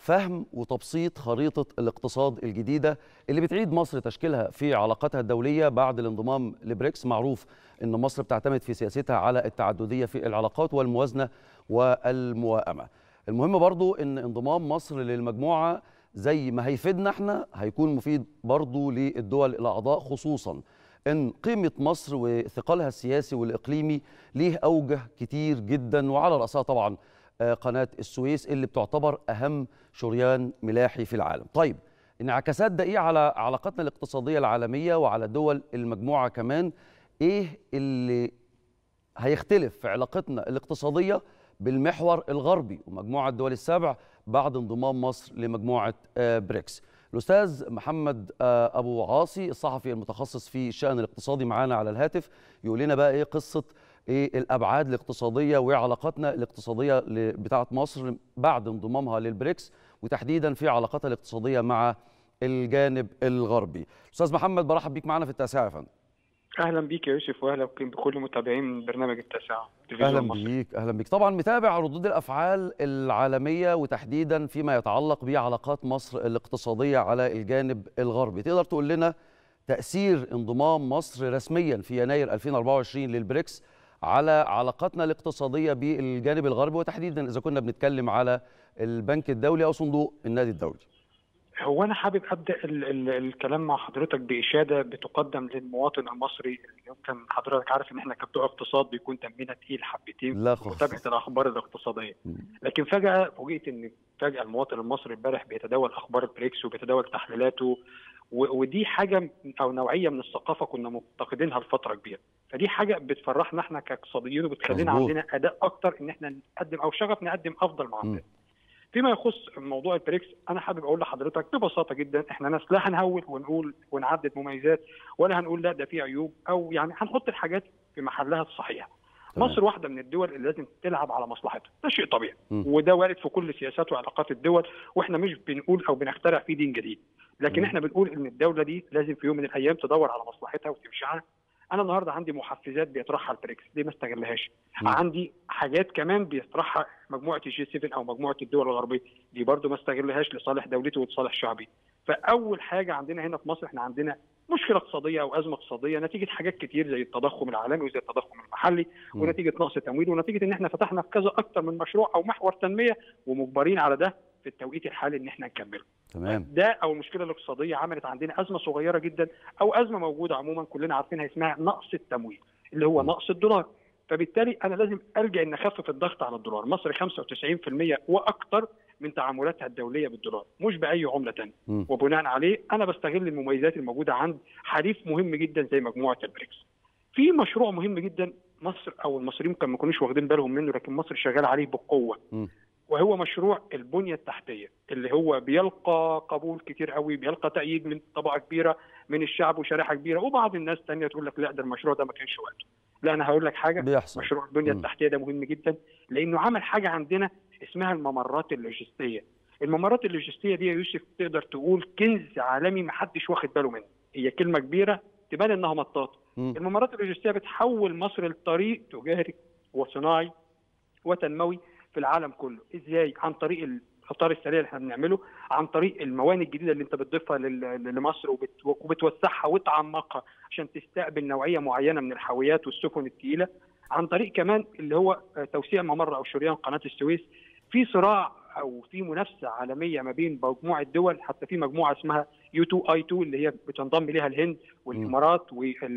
فهم وتبسيط خريطة الاقتصاد الجديدة اللي بتعيد مصر تشكيلها في علاقاتها الدولية بعد الانضمام لبريكس معروف أن مصر بتعتمد في سياستها على التعددية في العلاقات والموازنة والموائمة المهم برضو أن انضمام مصر للمجموعة زي ما هيفيدنا احنا هيكون مفيد برضو للدول الأعضاء خصوصا ان قيمه مصر وثقلها السياسي والاقليمي ليه اوجه كتير جدا وعلى راسها طبعا قناه السويس اللي بتعتبر اهم شريان ملاحي في العالم. طيب انعكاسات ده ايه على علاقاتنا الاقتصاديه العالميه وعلى دول المجموعه كمان؟ ايه اللي هيختلف في علاقتنا الاقتصاديه بالمحور الغربي ومجموعه الدول السبع بعد انضمام مصر لمجموعه بريكس؟ الاستاذ محمد ابو عاصي الصحفي المتخصص في الشان الاقتصادي معانا على الهاتف يقول لنا بقى ايه قصه ايه الابعاد الاقتصاديه وعلاقاتنا الاقتصاديه بتاعه مصر بعد انضمامها للبريكس وتحديدا في علاقاتها الاقتصاديه مع الجانب الغربي. استاذ محمد برحب بيك معانا في التاسعه يا فندم. اهلا بيك يا يوسف واهلا بكل متابعين برنامج التاسعه اهلا بيك اهلا بيك طبعا متابع ردود الافعال العالميه وتحديدا فيما يتعلق بعلاقات مصر الاقتصاديه على الجانب الغربي تقدر تقول لنا تاثير انضمام مصر رسميا في يناير 2024 للبريكس على علاقاتنا الاقتصاديه بالجانب الغربي وتحديدا اذا كنا بنتكلم على البنك الدولي او صندوق النادي الدولي هو انا حابب ابدا ال ال الكلام مع حضرتك باشاده بتقدم للمواطن المصري اللي يمكن حضرتك عارف ان احنا كبتوع اقتصاد بيكون دمنا تقيل حبتين لا متابعه الاخبار الاقتصاديه لكن فجاه فوجئت ان فجاه المواطن المصري امبارح بيتداول اخبار البريكس وبيتداول تحليلاته ودي حاجه او نوعيه من الثقافه كنا مفتقدينها لفتره كبيره فدي حاجه بتفرحنا احنا كاقتصاديين وبتخلينا عندنا اداء اكتر ان احنا نقدم او شغف نقدم افضل معاملات فيما يخص موضوع البريكس انا حابب اقول لحضرتك ببساطه جدا احنا ناس لا هنهول ونقول ونعدد مميزات ولا هنقول لا ده فيه عيوب او يعني هنحط الحاجات في محلها الصحيح طبعا. مصر واحده من الدول اللي لازم تلعب على مصلحتها ده شيء طبيعي م. وده وارد في كل سياسات وعلاقات الدول واحنا مش بنقول او بنخترع فيه دين جديد لكن م. احنا بنقول ان الدوله دي لازم في يوم من الايام تدور على مصلحتها وتمشي عنها انا النهارده عندي محفزات بيطرحها البريكس دي ما استغلهاش عندي حاجات كمان بيطرحها مجموعه الجي 7 او مجموعه الدول الغربيه دي برضو ما استغلهاش لصالح دولتي ولصالح شعبي فاول حاجه عندنا هنا في مصر احنا عندنا مشكله اقتصاديه او ازمه اقتصاديه نتيجه حاجات كتير زي التضخم العالمي وزي التضخم المحلي م. ونتيجه نقص تمويل ونتيجه ان احنا فتحنا في كذا اكتر من مشروع او محور تنميه ومجبرين على ده في التوقيت الحالي ان احنا نكمله. تمام. ده او المشكله الاقتصاديه عملت عندنا ازمه صغيره جدا او ازمه موجوده عموما كلنا عارفينها اسمها نقص التمويل اللي هو م. نقص الدولار. فبالتالي انا لازم الجا ان اخفف الضغط على الدولار، مصر 95% واكثر من تعاملاتها الدوليه بالدولار، مش باي عمله ثانيه، وبناء عليه انا بستغل المميزات الموجوده عند حليف مهم جدا زي مجموعه البريكس. في مشروع مهم جدا مصر او المصريين كانوا ما يكونوش واخدين بالهم منه لكن مصر شغال عليه بقوه. م. وهو مشروع البنيه التحتيه اللي هو بيلقى قبول كتير قوي بيلقى تأييد من طبقه كبيره من الشعب وشريحه كبيره وبعض الناس تانية تقول لك لا ده المشروع ده ما كانش وقته لا انا هقول لك حاجه بيحصل. مشروع البنيه التحتيه ده مهم جدا لانه عمل حاجه عندنا اسمها الممرات اللوجستيه الممرات اللوجستيه دي يا يوسف تقدر تقول كنز عالمي ما حدش واخد باله منه هي كلمه كبيره تبان انها مطاط الممرات اللوجستيه بتحول مصر لطريق تجاري وصناعي وتنموي في العالم كله ازاي عن طريق القطار السريع اللي احنا بنعمله عن طريق الموانئ الجديده اللي انت بتضيفها لمصر وبتوسعها وتعمقها عشان تستقبل نوعيه معينه من الحاويات والسفن الثقيله عن طريق كمان اللي هو توسيع ممر او شريان قناه السويس في صراع او في منافسه عالميه ما بين مجموعه دول حتى في مجموعه اسمها يو 2 اي 2 اللي هي بتنضم لها الهند والامارات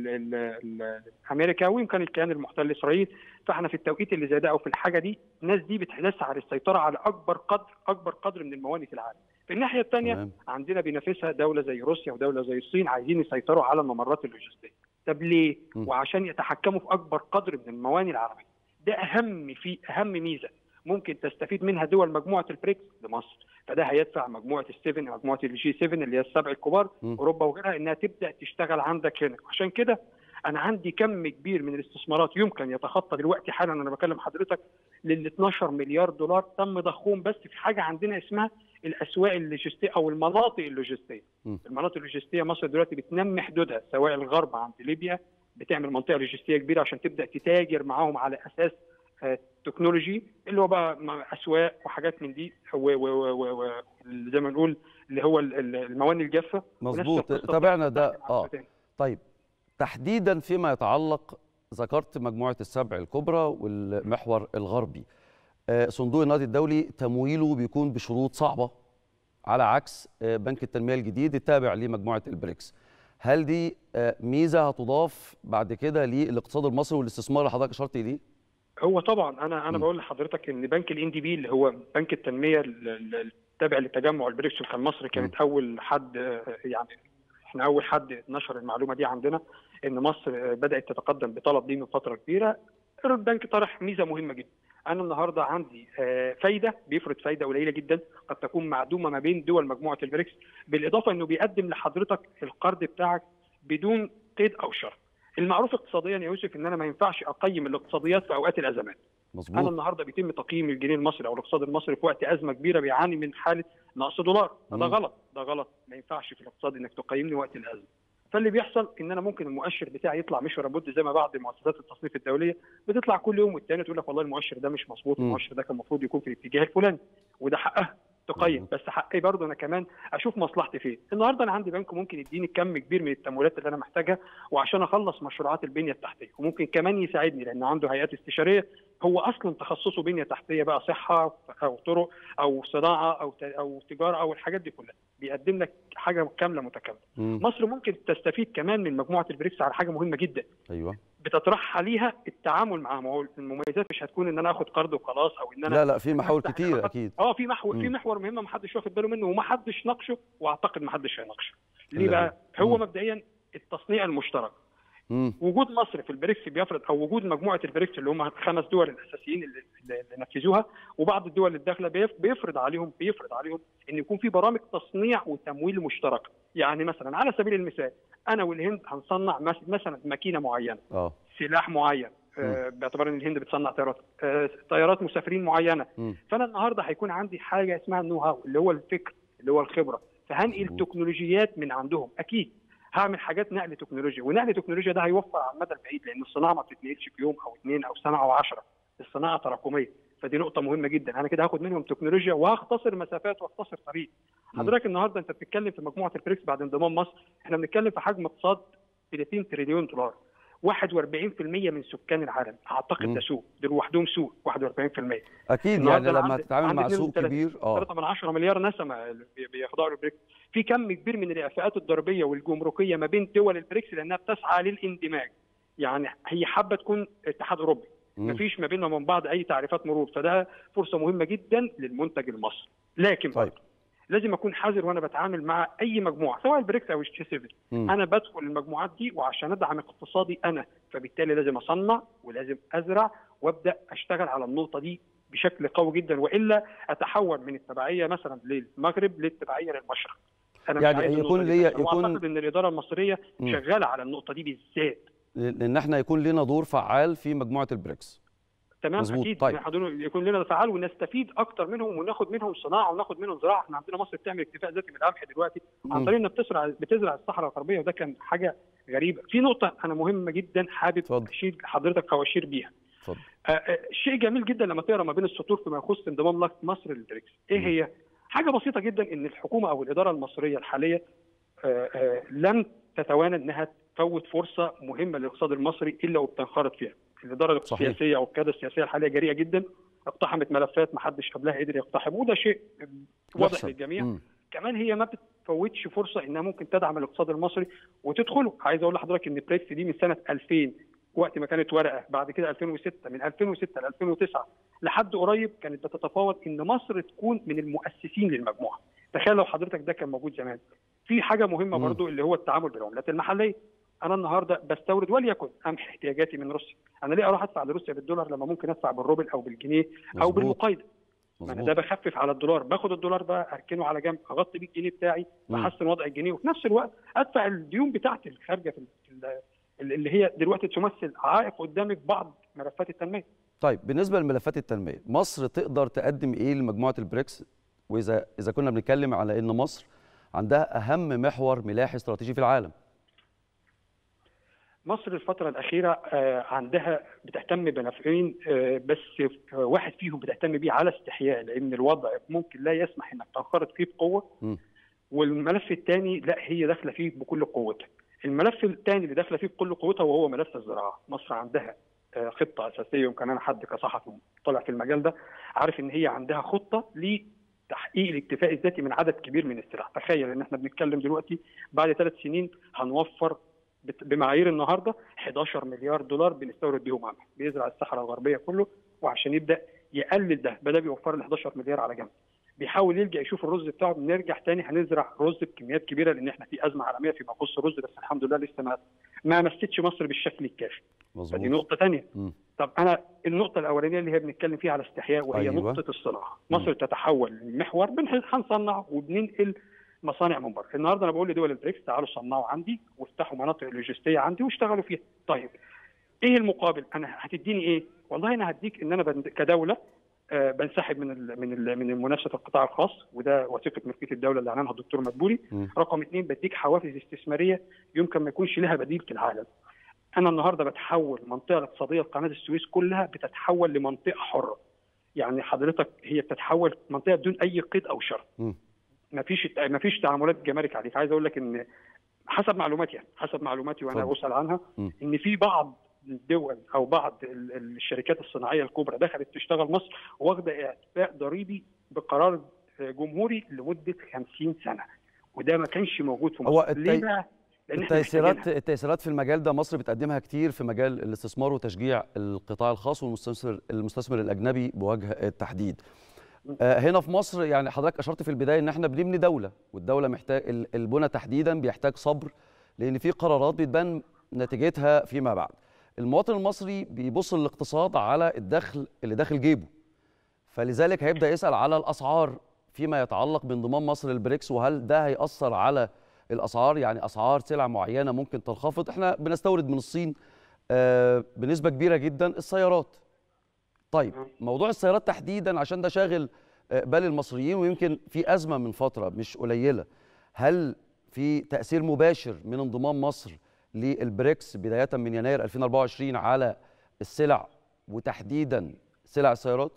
وامريكا ويمكن الكيان المحتل اسرائيل فاحنا في التوقيت اللي زي ده او في الحاجه دي الناس دي بتسعى للسيطره على اكبر قدر اكبر قدر من الموانئ في العالم. في الناحيه الثانيه عندنا بينافسها دوله زي روسيا ودوله زي الصين عايزين يسيطروا على الممرات اللوجستيه. طب ليه؟ وعشان يتحكموا في اكبر قدر من الموانئ العربيه. ده اهم في اهم ميزه ممكن تستفيد منها دول مجموعه البريكس لمصر فده هيدفع مجموعه السفن مجموعه الجي 7 اللي هي السبع الكبار م. اوروبا وغيرها انها تبدا تشتغل عندك هنا عشان كده انا عندي كم كبير من الاستثمارات يمكن يتخطى دلوقتي حالا انا بكلم حضرتك لل 12 مليار دولار تم ضخهم بس في حاجه عندنا اسمها الاسواق اللوجستيه او المناطق اللوجستيه المناطق اللوجستيه مصر دلوقتي بتنمي حدودها سواء الغرب عند ليبيا بتعمل منطقه لوجستيه كبيره عشان تبدا تتاجر معاهم على اساس تكنولوجي اللي هو بقى اسواق وحاجات من دي اللي زي ما نقول اللي هو ال- ال- الموانئ الجافه ونفس مظبوط القصة تابعنا ده بتاعت اه تاني. طيب تحديدا فيما يتعلق ذكرت مجموعه السبع الكبرى والمحور الغربي آه، صندوق النقد الدولي تمويله بيكون بشروط صعبه على عكس آه، بنك التنميه الجديد التابع لمجموعه البريكس هل دي آه، ميزه هتضاف بعد كده للاقتصاد المصري والاستثمار اللي حضرتك اشرت اليه؟ هو طبعا انا انا م. بقول لحضرتك ان بنك الان دي بي اللي هو بنك التنميه ال- ال- التابع للتجمع البريكس وكان مصر كانت اول حد آه، يعني احنا اول حد نشر المعلومه دي عندنا ان مصر آه، بدات تتقدم بطلب دي من فتره كبيره البنك طرح ميزه مهمه جدا انا النهارده عندي آه، فايده بيفرض فايده قليله جدا قد تكون معدومه ما بين دول مجموعه البريكس بالاضافه انه بيقدم لحضرتك القرض بتاعك بدون قيد او شرط المعروف اقتصاديا يا يوسف ان انا ما ينفعش اقيم الاقتصاديات في اوقات الازمات انا مظبوط النهارده بيتم تقييم الجنيه المصري او الاقتصاد المصري في وقت ازمه كبيره بيعاني من حاله نقص دولار ده مم. غلط ده غلط ما ينفعش في الاقتصاد انك تقيمني وقت الازمه فاللي بيحصل ان انا ممكن المؤشر بتاعي يطلع مش ولا بد زي ما بعض مؤسسات التصنيف الدوليه بتطلع كل يوم والتاني تقول لك والله المؤشر ده مش مظبوط مم. المؤشر ده كان المفروض يكون في الاتجاه الفلاني وده حقها تقيم مظبوط. بس حقي برضه انا كمان اشوف مصلحتي فين النهارده انا عندي بنك ممكن يديني كم كبير من التمويلات اللي انا محتاجها وعشان اخلص مشروعات البنيه التحتيه وممكن كمان يساعدني لان عنده هيئات استشاريه هو اصلا تخصصه بنيه تحتيه بقى صحه او طرق او صناعه او ت- او تجاره او الحاجات دي كلها بيقدم لك حاجه كامله متكامله مم. مصر ممكن تستفيد كمان من مجموعه البريكس على حاجه مهمه جدا ايوه بتطرح عليها التعامل مع ما هو المميزات مش هتكون ان انا اخد قرض وخلاص او ان انا لا لا في محاور أفتح كتير علاقات. اكيد اه في محور في مم. محور مهم ما حدش واخد باله منه وما حدش ناقشه واعتقد ما حدش هيناقشه ليه اللي بقى هو مم. مبدئيا التصنيع المشترك مم. وجود مصر في البريكس بيفرض او وجود مجموعه البريكس اللي هم الخمس دول الاساسيين اللي, اللي نفذوها وبعض الدول الداخله بيف- بيفرض عليهم بيفرض عليهم ان يكون في برامج تصنيع وتمويل مشتركه يعني مثلا على سبيل المثال انا والهند هنصنع مس- مثلا ماكينه معينه اه سلاح معين آه، باعتبار ان الهند بتصنع طيارات آه، طيارات مسافرين معينه مم. فانا النهارده هيكون عندي حاجه اسمها النو هاو اللي هو الفكر اللي هو الخبره فهنقل مظبوط. تكنولوجيات من عندهم اكيد هعمل حاجات نقل تكنولوجيا ونقل تكنولوجيا ده هيوفر على المدى البعيد لان الصناعه ما بتتنقلش في يوم او اثنين او سنه او عشرة الصناعه تراكميه فدي نقطه مهمه جدا انا كده هاخد منهم تكنولوجيا وهختصر مسافات واختصر طريق مم. حضرتك النهارده انت بتتكلم في مجموعه البريكس بعد انضمام مصر احنا بنتكلم في حجم اقتصاد 30 تريليون دولار 41% من سكان العالم اعتقد مم. ده سوق دول لوحدهم سوق 41% اكيد النهارده يعني أنا لما عندي- تتعامل عندي مع سوق 32 كبير اه 3 من 10 مليار نسمه بي- بيخضعوا للبريكس في كم كبير من الاعفاءات الضريبيه والجمركيه ما بين دول البريكس لانها بتسعى للاندماج يعني هي حابه تكون اتحاد اوروبي مم. مفيش ما بيننا ومن بعض اي تعريفات مرور فده فرصه مهمه جدا للمنتج المصري لكن طيب. لازم اكون حذر وانا بتعامل مع اي مجموعه سواء البريكس او الجي 7 مم. انا بدخل المجموعات دي وعشان ادعم اقتصادي انا فبالتالي لازم اصنع ولازم ازرع وابدا اشتغل على النقطه دي بشكل قوي جدا والا اتحول من التبعيه مثلا للمغرب للتبعيه للمشرق انا مش يعني عايز يكون النقطة دي ليا- تحصل. يكون- واعتقد ان الاداره المصريه مم. شغاله على النقطه دي بالذات لان احنا يكون لنا دور فعال في مجموعه البريكس تمام مظبوط. اكيد طيب. إن حضور- يكون لنا فعال ونستفيد اكتر منهم وناخد منهم صناعه وناخد منهم زراعه احنا عندنا مصر بتعمل اكتفاء ذاتي بالقمح دلوقتي عن مم. طريق انها بتزرع بتزرع الصحراء الغربيه وده كان حاجه غريبه في نقطه انا مهمه جدا حابب اتفضل. اشير حضرتك او اشير بيها اتفضل آه، آه، شيء جميل جدا لما تقرا ما بين السطور فيما يخص انضمام لك- مصر للبريكس ايه مم. هي حاجه بسيطه جدا ان الحكومه او الاداره المصريه الحاليه آه، آه، لن تتوانى انها تفوت فرصه مهمه للاقتصاد المصري الا وبتنخرط فيها الاداره صحيح. السياسيه او القياده السياسيه الحاليه جريئه جدا اقتحمت ملفات ما حدش قبلها قدر يقتحم وده شيء واضح يحسب. للجميع مم. كمان هي ما بتفوتش فرصه انها ممكن تدعم الاقتصاد المصري وتدخله عايز اقول لحضرتك ان بريكس دي من سنه 2000 وقت ما كانت ورقه بعد كده 2006 من 2006 ل 2009 لحد قريب كانت بتتفاوض ان مصر تكون من المؤسسين للمجموعه تخيل لو حضرتك ده كان موجود زمان في حاجه مهمه مم. برضو اللي هو التعامل بالعملات المحليه انا النهارده بستورد وليكن قمح احتياجاتي من روسيا انا ليه اروح ادفع لروسيا بالدولار لما ممكن ادفع بالروبل او بالجنيه او مظبوط. بالمقايضه ما انا ده مظبوط بخفف على الدولار باخد الدولار بقى اركنه على جنب اغطي بيه الجنيه بتاعي مم. بحسن وضع الجنيه وفي نفس الوقت ادفع الديون بتاعتي الخارجه في ال- ال- اللي هي دلوقتي تمثل عائق قدامي في بعض ملفات التنميه طيب بالنسبه لملفات التنميه مصر تقدر تقدم ايه لمجموعه البريكس واذا اذا كنا بنتكلم على ان مصر عندها اهم محور ملاحي استراتيجي في العالم مصر الفترة الأخيرة آه، عندها بتهتم بنفعين آه، بس آه، واحد فيهم بتهتم بيه على استحياء لأن الوضع ممكن لا يسمح إنك تنخرط فيه بقوة م. والملف الثاني لا هي داخلة فيه بكل قوتها. الملف الثاني اللي داخلة فيه بكل قوتها وهو ملف الزراعة، مصر عندها آه، خطة أساسية يمكن أنا حد كصحفي طلع في المجال ده عارف إن هي عندها خطة لتحقيق الاكتفاء الذاتي من عدد كبير من السلع، تخيل إن إحنا بنتكلم دلوقتي بعد ثلاث سنين هنوفر بت- بمعايير النهارده 11 مليار دولار بنستورد بيهم قمح بيزرع الصحراء الغربيه كله وعشان يبدا يقلل ده بدا بيوفر ال 11 مليار على جنب بيحاول يلجا يشوف الرز بتاعه نرجع تاني هنزرع رز بكميات كبيره لان احنا في ازمه عالميه فيما يخص الرز بس الحمد لله لسه ما ما مستش مصر بالشكل الكافي فدي مظبوط نقطه ثانيه مم. طب انا النقطه الاولانيه اللي هي بنتكلم فيها على استحياء وهي أيوة. أيوة. نقطه الصناعه مصر تتحول من محور بنح- هنصنع وبننقل مصانع من بره النهارده انا بقول لدول البريكس تعالوا صنعوا عندي وافتحوا مناطق لوجستيه عندي واشتغلوا فيها طيب ايه المقابل انا هتديني ايه والله انا هديك ان انا بند- كدوله آه، بنسحب من ال من ال من منافسه القطاع الخاص وده وثيقه ملكيه الدوله اللي اعلنها الدكتور مدبولي مم. رقم اثنين بديك حوافز استثماريه يمكن ما يكونش لها بديل في العالم انا النهارده بتحول المنطقه الاقتصاديه لقناه السويس كلها بتتحول لمنطقه حره يعني حضرتك هي بتتحول منطقه بدون اي قيد او شرط مم. ما فيش ما فيش تعاملات جمارك عليك عايز اقول لك ان حسب معلوماتي يعني حسب معلوماتي وانا اتفضل. اسال عنها مم. ان في بعض الدول او بعض ال- ال- الشركات الصناعيه الكبرى دخلت تشتغل مصر واخده اعفاء ضريبي بقرار جمهوري لمده 50 سنه وده ما كانش موجود في مصر هو التي- ليه بقى؟ لان احنا التيسيرات محتاجينها. التيسيرات في المجال ده مصر بتقدمها كتير في مجال الاستثمار وتشجيع القطاع الخاص والمستثمر المستثمر الاجنبي بوجه التحديد. آه، هنا في مصر يعني حضرتك اشرت في البدايه ان احنا بنبني دوله والدوله محتاج ال- البنى تحديدا بيحتاج صبر لان في قرارات بتبان نتيجتها فيما بعد. المواطن المصري بيبص للاقتصاد على الدخل اللي داخل جيبه. فلذلك هيبدا يسال على الاسعار فيما يتعلق بانضمام مصر للبريكس وهل ده هيأثر على الاسعار يعني اسعار سلع معينه ممكن تنخفض احنا بنستورد من الصين آه، بنسبه كبيره جدا السيارات طيب موضوع السيارات تحديدا عشان ده شاغل آه، بال المصريين ويمكن في ازمه من فتره مش قليله هل في تاثير مباشر من انضمام مصر للبريكس بدايه من يناير 2024 على السلع وتحديدا سلع السيارات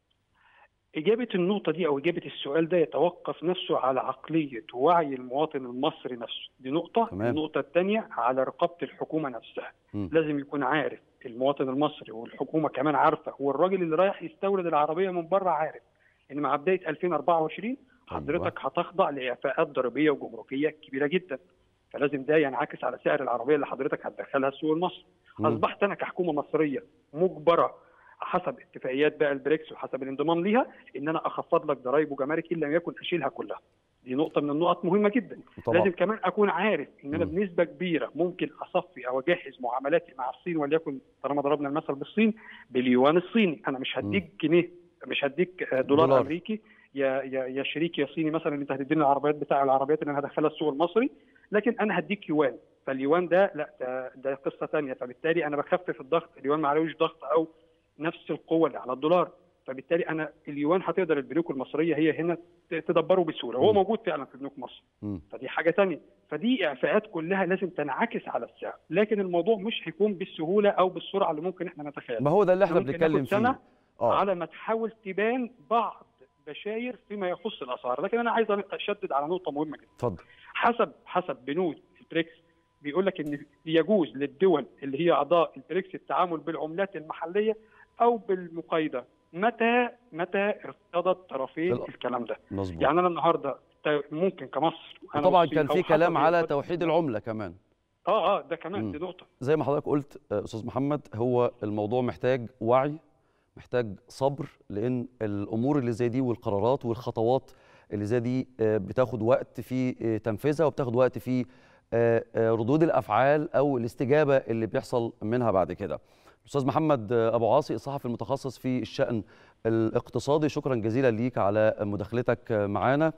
إجابة النقطة دي أو إجابة السؤال ده يتوقف نفسه على عقلية ووعي المواطن المصري نفسه دي نقطة تمام. النقطة الثانية على رقابة الحكومة نفسها م. لازم يكون عارف المواطن المصري والحكومة كمان عارفة والراجل اللي رايح يستورد العربية من بره عارف إن مع بداية 2024 حضرتك هتخضع لإعفاءات ضريبية وجمركية كبيرة جدا فلازم ده ينعكس على سعر العربية اللي حضرتك هتدخلها السوق المصري م. اصبحت انا كحكومه مصريه مجبره حسب اتفاقيات بقى البريكس وحسب الانضمام ليها ان انا اخفض لك ضرائب وجمارك ان لم يكن اشيلها كلها. دي نقطه من النقط مهمه جدا. طبعا لازم كمان اكون عارف ان انا مم. بنسبه كبيره ممكن اصفي او اجهز معاملاتي مع الصين وليكن طالما ضربنا المثل بالصين باليوان الصيني، انا مش هديك جنيه مش هديك آه، دولار, دولار. امريكي يا يا يا شريك يا صيني مثلا انت هتديني العربيات بتاع العربيات اللي انا هدخلها السوق المصري لكن انا هديك يوان فاليوان ده لا ده, ده قصه ثانيه فبالتالي انا بخفف الضغط اليوان ما عليهوش ضغط او نفس القوه اللي على الدولار فبالتالي انا اليوان هتقدر البنوك المصريه هي هنا ت- تدبره بسهوله هو مم. موجود فعلا في بنوك مصر م. فدي حاجه ثانيه فدي اعفاءات كلها لازم تنعكس على السعر لكن الموضوع مش هيكون بالسهوله او بالسرعه اللي ممكن احنا نتخيلها ما هو ده اللي احنا ممكن بنتكلم ناخد سنة فيه اه على ما تحاول تبان بعض بشاير فيما يخص الاسعار لكن انا عايز اشدد على نقطه مهمه جدا اتفضل حسب حسب بنود البريكس بيقول لك ان يجوز للدول اللي هي اعضاء البريكس التعامل بالعملات المحليه او بالمقايضه متى متى ارتضى الطرفين ال- الكلام ده مظبوط يعني انا النهارده ت- ممكن كمصر أنا وطبعا والصين كان أو في حسب كلام على الوقت- توحيد العمله كمان اه اه ده كمان مم. دي نقطه زي ما حضرتك قلت آه، استاذ محمد هو الموضوع محتاج وعي محتاج صبر لان الامور اللي زي دي والقرارات والخطوات اللي زي دي آه، بتاخد وقت في آه، تنفيذها وبتاخد وقت في آه، آه، ردود الافعال او الاستجابه اللي بيحصل منها بعد كده. استاذ محمد آه، ابو عاصي الصحفي المتخصص في الشان الاقتصادي شكرا جزيلا ليك على مداخلتك آه، معانا